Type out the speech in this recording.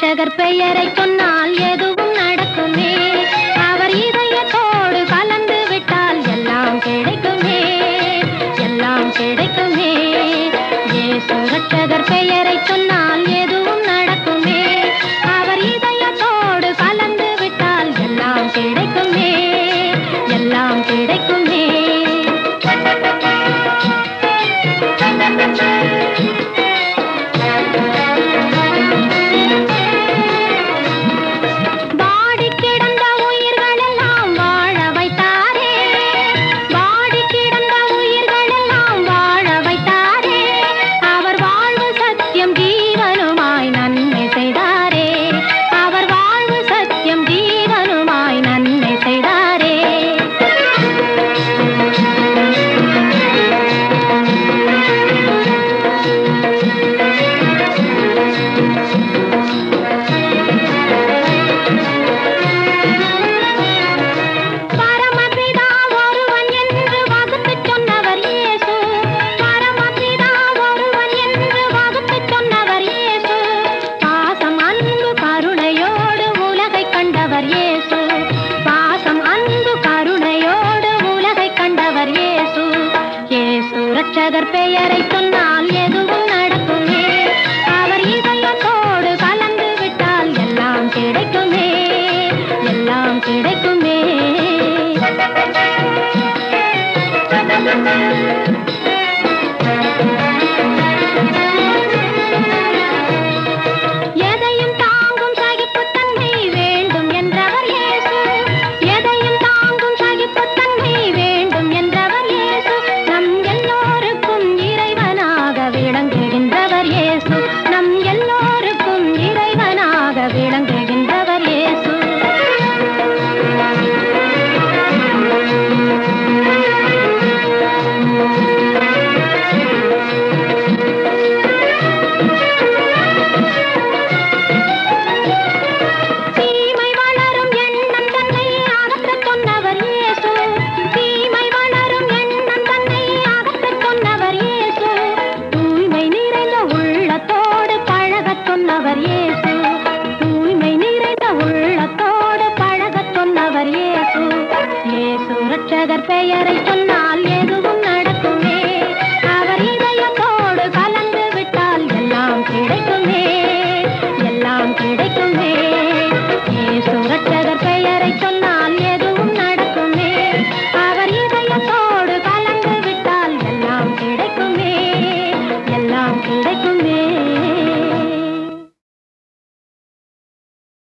ரட்சகர் பெயரை சொன்னால் எதுவும் நடக்குமே அவர் இதயத்தோடு கலந்து விட்டால் எல்லாம் கிடைக்குமே எல்லாம் கிடைக்குமே இயேசு ரட்சகர் பெயரை சொன்னால் எதுவும் நடக்குமே அவர் இதயத்தோடு கலந்து விட்டால் எல்லாம் கிடைக்குமே எல்லாம் கிடைக்குமே வாடி கிடந்த உயிர்கள் எல்லாம் வாழ வைத்தாரே வாடி கிடந்த உயிர்கள் எல்லாம் வாழ வைத்தாரே அவர் வாழ்வு சத்தியம் ஜீவனுமாய் நன்மை செய்தாரே அவர் வாழ்வு சத்தியம் ஜீவனுமாய் நன்மை செய்தாரே பரமபிதா ஒருவன் என்று வகுத்துச் சொன்னவர் இயேசு பரமபிதா ஒருவன் என்று வகுத்துச் சொன்னவர் இயேசு பாசம் அன்பு கருணையோடு உலகை கண்டவர் இயேசு பாசம் அன்பு கருணையோடு உலகை கண்டவர் இயேசு இயேசு ரட்சகர் பெயரை சொன்னால் எதுவும் நடக்குமே அவர் இதயத்தோடு கலந்து விட்டால் எல்லாம் கிடைக்குமே எல்லாம் கிடைக்குமே